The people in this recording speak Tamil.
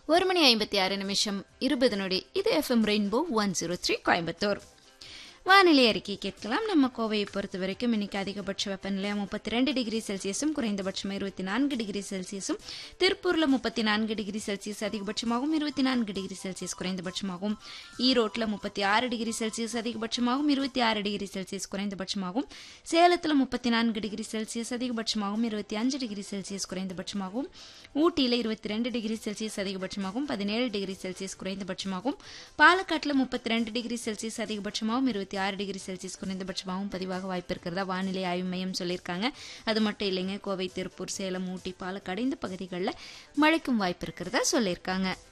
ஒரு மணி ஐம்பத்தி ஆறு நிமிஷம் இருபது நொடி இது FM rainbow one zero three Coimbatore வானிலை அறிக்கை கேட்கலாம் நம்ம கோவையை பொறுத்த வரைக்கும் இன்னைக்கு அதிகபட்ச வெப்பநிலை முப்பத்தி ரெண்டு டிகிரி செல்சியஸும் குறைந்தபட்சம் இருபத்தி நான்கு டிகிரி செல்சியஸும் திருப்பூர்ல முப்பத்தி நான்கு டிகிரி செல்சியஸ் அதிகபட்சமாகவும் இருபத்தி நான்கு டிகிரி செல்சியஸ் குறைந்தபட்சமாகவும் ஈரோட்டில் முப்பத்தி ஆறு டிகிரி செல்சியஸ் அதிகபட்சமாகவும் இருபத்தி ஆறு டிகிரி செல்சியஸ் குறைந்தபட்சமாகவும் சேலத்தில் முப்பத்தி நான்கு டிகிரி செல்சியஸ் அதிகபட்சமாகவும் இருபத்தி அஞ்சு டிகிரி செல்சியஸ் குறைந்தபட்சமாகவும் ஊட்டியில் இருபத்தி ரெண்டு டிகிரி செல்சியஸ் அதிகபட்சமாகவும் பதினேழு டிகிரி செல்சியஸ் குறைந்தபட்சமாகவும் பாலக்காட்டில் முப்பத்தி ரெண்டு டிகிரி செல்சியஸ் அதிகபட்சமாகவும் இருபத்தி ஆறு டிகிரி செல்சியஸ் குறைந்தபட்சமாகவும் பதிவாக வாய்ப்பு இருக்கிறதா வானிலை ஆய்வு மையம் சொல்லியிருக்காங்க அது மட்டும் இல்லைங்க கோவை திருப்பூர் சேலம் ஊட்டி பாலக்காடு இந்த பகுதிகளில் மழைக்கும் வாய்ப்பு இருக்கிறதா சொல்லியிருக்காங்க